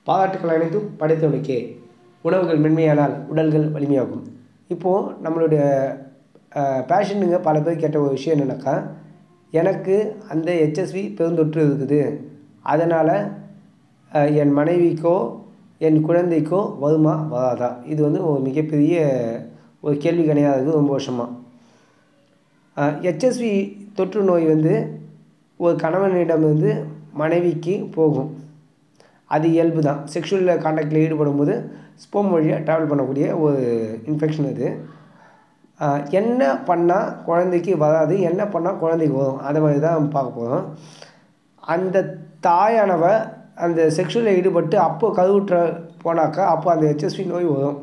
பாராட்டுக்கள் அனைத்தும் படைத்தவனுக்கே உணவுகள் மென்மையானால் உடல்கள் வலிமையாகும் இப்போது நம்மளுடைய பேஷனுங்க பல பேர் கேட்ட ஒரு விஷயம் என்னென்னாக்கா எனக்கு அந்த ஹெச்எஸ்வி பெருந்தொற்று இருக்குது அதனால் என் மனைவிக்கோ என் குழந்தைக்கோ வருமா வராதா இது வந்து ஒரு மிகப்பெரிய ஒரு கேள்வி கிடையாது ரொம்ப வருஷமாக ஹெச்எஸ்வி தொற்று நோய் வந்து ஒரு கணவனிடமிருந்து மனைவிக்கு போகும் அது இயல்பு தான் செக்ஷுவல் காண்டாக்டில் ஈடுபடும் போது ஸ்போம் வழியாக ட்ராவல் பண்ணக்கூடிய ஒரு இன்ஃபெக்ஷன் இது ஆஹ் என்ன பண்ணால் குழந்தைக்கு வராது என்ன பண்ணால் குழந்தைக்கு வரும் அதை மாதிரி தான் பார்க்க போகிறோம் அந்த தாயானவ அந்த செக்ஷுவலில் ஈடுபட்டு அப்போ கருவுற்ற போனாக்கா அப்போ அந்த ஹெச்எஸ்வி நோய் வரும்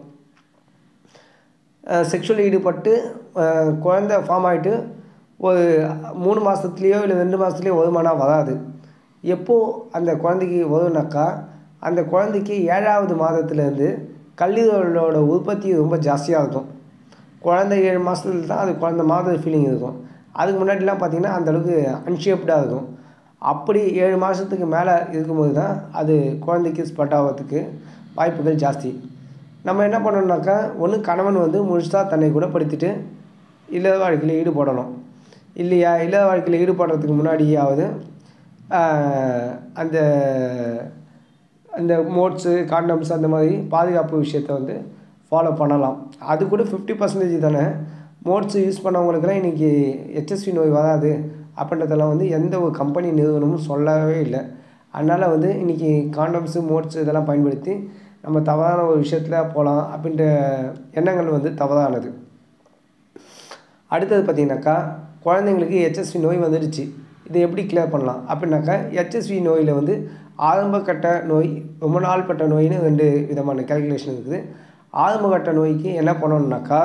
செக்ஷுவலில் ஈடுபட்டு அஹ், குழந்தை ஃபார்ம் ஆகிட்டு ஒரு மூணு மாதத்துலேயோ இல்லை ரெண்டு மாதத்துலேயோ வருமானம் வராது எப்போது அந்த குழந்தைக்கு வரும்னாக்கா அந்த குழந்தைக்கு ஏழாவது மாதத்துலேருந்து கல்லீரலோட உற்பத்தி ரொம்ப ஜாஸ்தியாக இருக்கும் குழந்தை ஏழு மாதத்துல தான் அது குழந்த மாதிரி ஃபீலிங் இருக்கும் அதுக்கு முன்னாடிலாம் பார்த்திங்கன்னா அந்தளவுக்கு அன்ஷேப்டாக இருக்கும் அப்படி ஏழு மாதத்துக்கு மேலே இருக்கும்போது தான் அது குழந்தைக்கு ஸ்பட் ஆகிறதுக்கு வாய்ப்புகள் ஜாஸ்தி நம்ம என்ன பண்ணணும்னாக்கா ஒன்று கணவன் வந்து முழுசாக தன்னை குணப்படுத்திட்டு இல்லற வாழ்க்கையில் ஈடுபடணும் இல்லையா இல்லற வாழ்க்கையில் ஈடுபடுறதுக்கு முன்னாடியாவது ஆஹ், அந்த அந்த மோட்ஸு காண்டம்ஸ் அந்த மாதிரி பாதுகாப்பு விஷயத்தை வந்து ஃபாலோ பண்ணலாம் அது கூட ஃபிஃப்டி பர்சன்டேஜ் தானே மோட்ஸ் யூஸ் பண்ணவங்களுக்குலாம் இன்றைக்கி ஹெச்எஸ்வி நோய் வராது அப்படின்றதெல்லாம் வந்து எந்த ஒரு கம்பெனி நிறுவனமும் சொல்லவே இல்லை அதனால் வந்து இன்றைக்கி காண்டம்ஸு மோட்ஸ் இதெல்லாம் பயன்படுத்தி நம்ம தவறான ஒரு விஷயத்தில் போகலாம் அப்படின்ற எண்ணங்கள் வந்து தவறானது அடுத்தது பார்த்தீங்கன்னாக்கா குழந்தைங்களுக்கு ஹெச்எஸ்வி நோய் வந்துடுச்சு இதை எப்படி கிளியர் பண்ணலாம் அப்படின்னாக்கா ஹெச்எஸ்வி நோயில் வந்து ஆரம்ப கட்ட நோய் ரொம்ப நாள் பட்ட நோயின்னு ரெண்டு விதமான கேல்குலேஷன் இருக்குது ஆரம்ப கட்ட நோய்க்கு என்ன பண்ணணுன்னாக்கா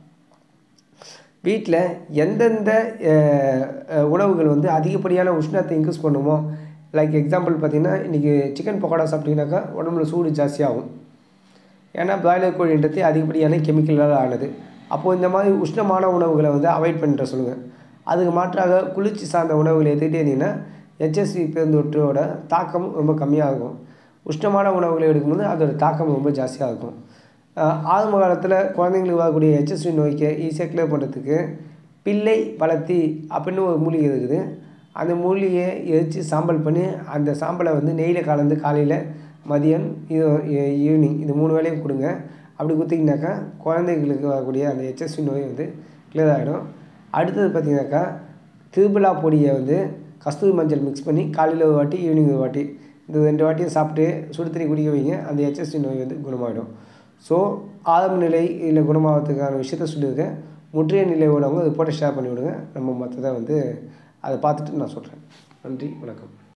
வீட்டில் எந்தெந்த அஹ், அஹ், உணவுகள் வந்து அதிகப்படியான உஷ்ணத்தை இன்க்ரீஸ் பண்ணுமோ லைக் எக்ஸாம்பிள் பார்த்தீங்கன்னா இன்றைக்கி சிக்கன் பக்கோடா சாப்பிட்டீங்கன்னாக்கா உடம்புல சூடு ஜாஸ்தியாகும் ஏன்னா பிராய்லர் கோழின்றது அதிகப்படியான கெமிக்கலால் ஆனது அப்போது இந்த மாதிரி உஷ்ணமான உணவுகளை வந்து அவாய்ட் பண்ணிட்டு சொல்லுங்கள் அதுக்கு மாற்றாக குளிர்ச்சி சார்ந்த உணவுகளை எடுத்துக்கிட்டே இருந்தீங்கன்னா ஹெச்எஸ்வி பெருந்தொற்றோட தாக்கம் ரொம்ப கம்மியாக இருக்கும் உஷ்ணமான உணவுகளை எடுக்கும்போது அதோட தாக்கம் ரொம்ப ஜாஸ்தியாக இருக்கும் ஆஹ் ஆரம்ப காலத்தில் குழந்தைங்களுக்கு வரக்கூடிய ஹெச்எஸ்வி நோய்க்கு ஈஸியாக கிளியர் பண்ணுறதுக்கு பிள்ளை வளர்த்தி அப்படின்னு ஒரு மூலிகை இருக்குது அந்த மூலிகையை எரித்து சாம்பல் பண்ணி அந்த சாம்பலை வந்து நெய்யில் கலந்து காலையில் மதியம் இது ஈவினிங் இது மூணு வேளையும் கொடுங்க அப்படி கொடுத்தீங்கன்னாக்கா குழந்தைங்களுக்கு வரக்கூடிய அந்த ஹெச்எஸ்வி நோய் வந்து கிளியர் ஆகிடும் அடுத்தது பார்த்தீங்கன்னாக்கா திருவிழா பொடியை வந்து கஸ்தூரி மஞ்சள் மிக்ஸ் பண்ணி காலையில் ஒரு வாட்டி ஈவினிங் ஒரு வாட்டி இந்த ரெண்டு வாட்டியும் சாப்பிட்டு சுடு தண்ணி குடிக்க வைங்க அந்த ஹெச்எஸ்வி நோய் வந்து குணமாகிடும் ஸோ ஆரம்ப நிலை இல்லை குணமாகிறதுக்கான விஷயத்த சொல்லியிருக்கேன் முற்றிய நிலை உள்ளவங்க ரிப்போர்ட்டை ஷேர் பண்ணி விடுங்க நம்ம மற்றதை வந்து அதை பார்த்துட்டு நான் சொல்கிறேன் நன்றி வணக்கம்